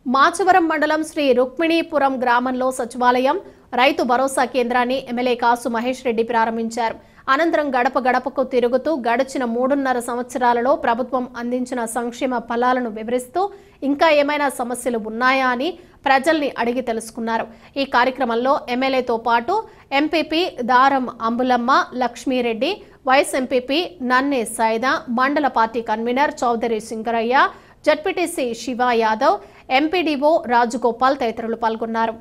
మాచవరం మండలం శ్రీ రుక్మిణీపురం గ్రామంలో సచివాలయం రైతు భరోసా కేంద్రాన్ని ఎమ్మెల్యే కాసు మహేష్ రెడ్డి ప్రారంభించారు అనంతరం గడప గడపకు తిరుగుతూ గడిచిన మూడున్నర సంవత్సరాలలో ప్రభుత్వం అందించిన సంక్షేమ ఫలాలను వివరిస్తూ ఇంకా ఏమైనా సమస్యలు ఉన్నాయా అని ప్రజల్ని అడిగి తెలుసుకున్నారు ఈ కార్యక్రమంలో ఎమ్మెల్యేతో పాటు ఎంపీపీ దారం అంబులమ్మ లక్ష్మీరెడ్డి వైస్ ఎంపీపీ నన్నే సాయిదా మండల party convener Chowdary Singarayya ZPTC Shiva Yadav MPDO Rajagopal తదితరులు పాల్గొన్నారు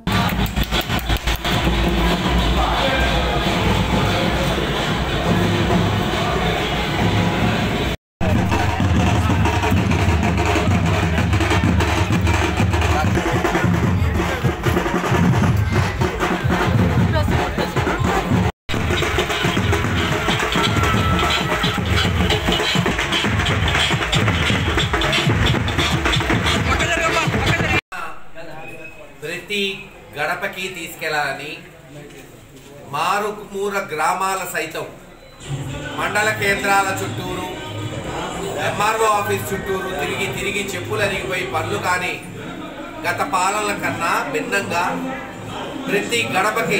ప్రతి గడపకి తీసుకెళ్లాలని మారుమూర గ్రామాల సైతం మండల కేంద్రాల చుట్టూరు ఎంఆర్ఓ ఆఫీస్ చుట్టూరు తిరిగి తిరిగి చెప్పులు అరిగిపోయి పనులు కానీ గత పాలనల కన్నా భిన్నంగా ప్రతి గడపకి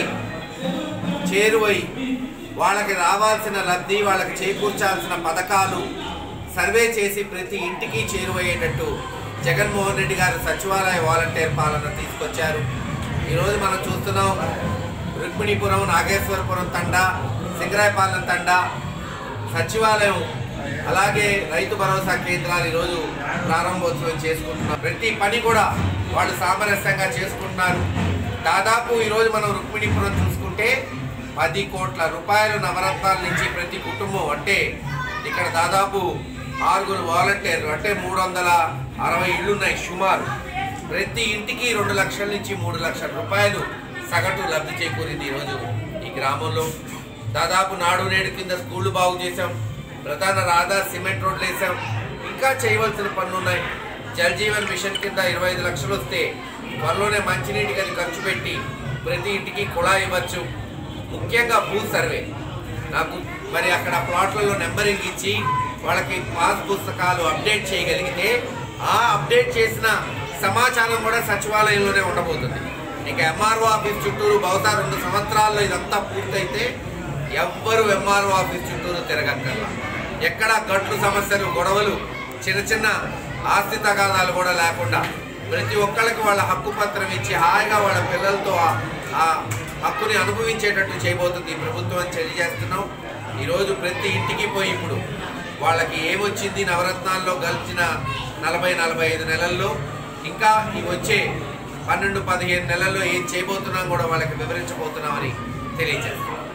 చేరువై వాళ్ళకి రావాల్సిన లబ్ధి వాళ్ళకి చేకూర్చాల్సిన పథకాలు సర్వే చేసి ప్రతి ఇంటికి చేరువయ్యేటట్టు జగన్మోహన్ రెడ్డి గారు సచివాలయ వాలంటీర్ పాలన తీసుకొచ్చారు ఈరోజు మనం చూస్తున్నాం రుక్మిణీపురం నాగేశ్వరపురం తండా సింగరాయపాలెం తండా సచివాలయం అలాగే రైతు భరోసా కేంద్రాలు ఈరోజు ప్రారంభోత్సవం చేసుకుంటున్నారు ప్రతి పని కూడా వాళ్ళు సామరస్యంగా చేసుకుంటున్నారు దాదాపు ఈరోజు మనం రుక్మిణీపురం చూసుకుంటే పది కోట్ల రూపాయలు నవరత్నాల నుంచి ప్రతి కుటుంబం అంటే ఇక్కడ దాదాపు ఆరుగురు వాలంటీర్లు అంటే మూడు వందల అరవై ఇళ్ళు ఉన్నాయి సుమారు ప్రతి ఇంటికి రెండు లక్షల నుంచి మూడు లక్షల రూపాయలు సగటు లబ్ధి చేకూరింది ఈరోజు ఈ గ్రామంలో దాదాపు నాడు నేడు కింద స్కూళ్ళు బాగు చేశాం ప్రధాన రహదారి సిమెంట్ రోడ్లు వేసాం ఇంకా చేయవలసిన పనులు ఉన్నాయి జల్ జీవన్ మిషన్ కింద ఇరవై ఐదు లక్షలు వస్తే త్వరలోనే మంచినీటికి అది ఖర్చు పెట్టి ప్రతి ఇంటికి కుళాయి ఇవ్వచ్చు ముఖ్యంగా భూ సర్వే నాకు మరి అక్కడ ప్లాట్లలో నెంబరింగ్ ఇచ్చి వాళ్ళకి పాస్ పుస్తకాలు అప్డేట్ చేయగలిగితే ఆ అప్డేట్ చేసిన సమాచారం కూడా సచివాలయంలోనే ఉండబోతుంది ఇక ఎంఆర్ఓ ఆఫీస్ చుట్టూరు బహుశా రెండు సంవత్సరాల్లో ఇదంతా పూర్తయితే ఎవ్వరు ఎంఆర్ఓ ఆఫీస్ చుట్టూరు తిరగక్కర్లా ఎక్కడ గట్లు సమస్యలు గొడవలు చిన్న చిన్న ఆస్తి తగాదాలు కూడా లేకుండా ప్రతి ఒక్కళ్ళకి వాళ్ళ హక్కు పత్రం ఇచ్చి హాయిగా వాళ్ళ పిల్లలతో ఆ- ఆ హక్కుని అనుభవించేటట్టు చేయబోతుంది ఈ ప్రభుత్వం అని తెలియజేస్తున్నాం ఈరోజు ప్రతి ఇంటికి పోయి ఇప్పుడు వాళ్ళకి ఏమొచ్చింది నవరత్నాల్లో గెలిచిన నలభై నలభై ఐదు నెలల్లో ఇంకా ఈ వచ్చే పన్నెండు పదిహేను నెలల్లో ఏం చేయబోతున్నాం కూడా వాళ్ళకి వివరించబోతున్నామని తెలియజేస్తున్నాం